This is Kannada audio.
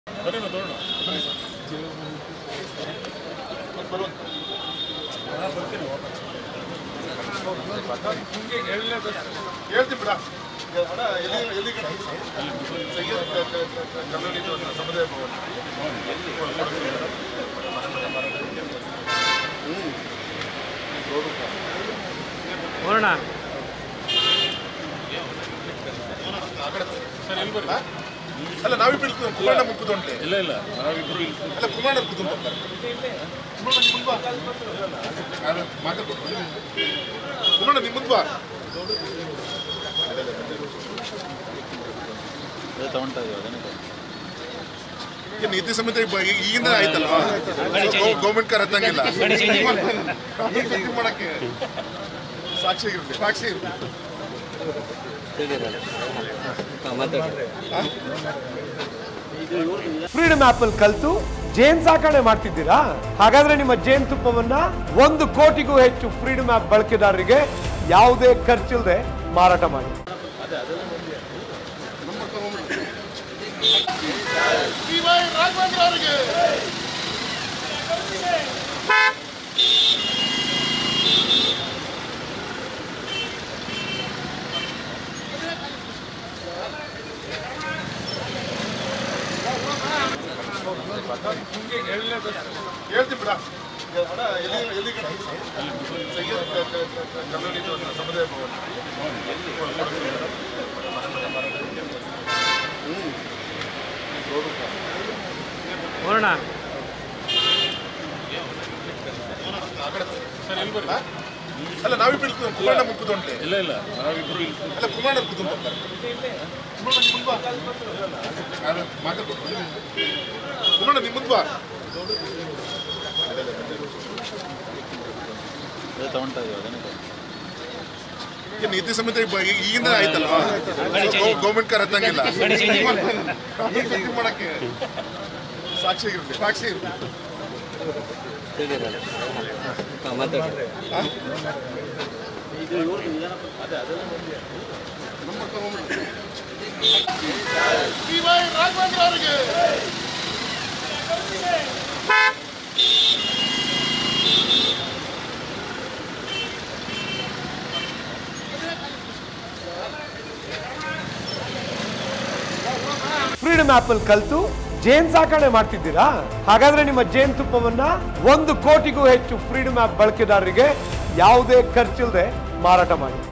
ಬನ್ನಿ ನಾವು ತಗೊಳ್ಳೋಣ ಹೇಳ್ತೀನಿ ಬಿಡ ಅಣ್ಣ ಎಲ್ಲಿ ಎಲ್ಲಿ ಸೈಯದ್ ಕ- ಕ- ಕ- ಕ- ಕಲ್ಲೂರಿ ಇದು ಒಂದು ಸಮುದಾಯ ಭವನ ನೋಡೋಣ ಸರ್ ಇಲ್ಲಿ ಬರ್ರಿ ಅಲ್ಲ ನಾವಿಬ್ಬರು ಇಲ್ಲಿ ಕೂತ್ಕೊಂಡು ಕುಮಾರಣ್ಣ ಮುಂದೆ ಕೂತ್ಕೊಂಡೆ ಇಲ್ಲ ಇಲ್ಲ ನಾವಿಬ್ರು ಇಲ್ಲಿ ಅಲ್ಲ ಕುಮಾರಣ್ಣ ಕೂತ್ಕೊಂಡು ಹೋಗ್ತಾರೆ ಕುಮಾರಣ್ಣ ನಿಮ್ಮ ಮುಂದೆ ಬಾ ಯಾರು ಮಾತಾಡ್ಕೊಂಡು ಕುಮಾರಣ್ಣ ನಿಮ್ಮ ಮುಂದೆ ಬಾ ಏನು ನೀತಿ ಸಮಿತಿ ಬ- ಈಗ- ಈಗಿಂದ ಆಯ್ತಲ್ವಾ ಗೌರ್ಮೆಂಟ್ ಕಾರ್ ಹತ್ತಂಗಿಲ್ಲ ಇದು ಮಾಡಕ್ಕೆ ಸಾಕ್ಷಿ ಇರಲಿ ಸಾಕ್ಷಿ ಇರಲಿ ಫ್ರೀಡಮ್ ಆಪ್ ಅಲ್ಲಿ ಕಲ್ತು ಜೇನ್ ಸಾಕಣೆ ಮಾಡ್ತಿದ್ದೀರಾ ಹಾಗಾದ್ರೆ ನಿಮ್ಮ ಜೇನ್ ತುಪ್ಪವನ್ನ ಒಂದು ಕೋಟಿಗೂ ಹೆಚ್ಚು ಫ್ರೀಡಮ್ ಆಪ್ ಬಳಕೆದಾರರಿಗೆ ಯಾವುದೇ ಖರ್ಚಿಲ್ಲದೆ ಮಾರಾಟ ಮಾಡಿ ಡಿ ವೈ ರಾಘವೇಂದ್ರ ಅವರಿಗೆ ಹೇಳ್ತೀನಿ ಬಿಡ ಅಣ್ಣ ಎಲ್ಲಿ ಎಲ್ಲಿ ಸೈಯದ್ ಕ- ಕ- ಕ- ಕ- ಕಲ್ಲೂರಿ ಇದು ಒಂದು ಸಮುದಾಯ ಭವನ ನೋಡೋಣ ಸರ್ ಇಲ್ಲಿ ಬರ್ರಿ ಅಲ್ಲ ನಾವಿಬ್ಬರು ಇಲ್ಲಿ ಕೂತ್ಕೊಂಡು ಕುಮಾರಣ್ಣ ಮುಂದೆ ಕೂತ್ಕೊಂಡೆ ಇಲ್ಲ ಇಲ್ಲ ನಾವಿಬ್ರು ಇಲ್ಲಿ ಅಲ್ಲ ಕುಮಾರಣ್ಣ ಕೂತ್ಕೊಂಡು ಹೋಗ್ತಾರೆ ಕುಮಾರಣ್ಣ ನಿಮ್ಮ ಮುಂದೆ ಬಾ ಯಾರು ಮಾತಾಡ್ಕೊಂಡು ಕುಮಾರಣ್ಣ ನಿಮ್ಮ ಮುಂದೆ ಬಾ ಏನು ನೀತಿ ಸಮಿತಿ ಬ- ಈಗ- ಈಗಿಂದ ಆಯ್ತಲ್ವಾ ಗೌರ್ಮೆಂಟ್ ಕಾರ್ ಹತ್ತಂಗಿಲ್ಲ ಇದು ಮಾಡಕ್ಕೆ ಸಾಕ್ಷಿ ಇರಲಿ ಸಾಕ್ಷಿ ಇರಲಿ ಡಿ ವೈ ರಾಘವೇಂದ್ರ ಅವರಿಗೆ ಫ್ರೀಡಮ್ ಆಪ್ ಅಲ್ಲಿ ಕಲ್ತು ಜೇನ್ ಸಾಕಣೆ ಮಾಡ್ತಿದ್ದೀರಾ ಹಾಗಾದ್ರೆ ನಿಮ್ಮ ಜೇನ್ ತುಪ್ಪವನ್ನ ಒಂದು ಕೋಟಿಗೂ ಹೆಚ್ಚು ಫ್ರೀಡಮ್ ಆಪ್ ಬಳಕೆದಾರರಿಗೆ ಯಾವುದೇ ಖರ್ಚಿಲ್ಲದೆ ಮಾರಾಟ ಮಾಡಿ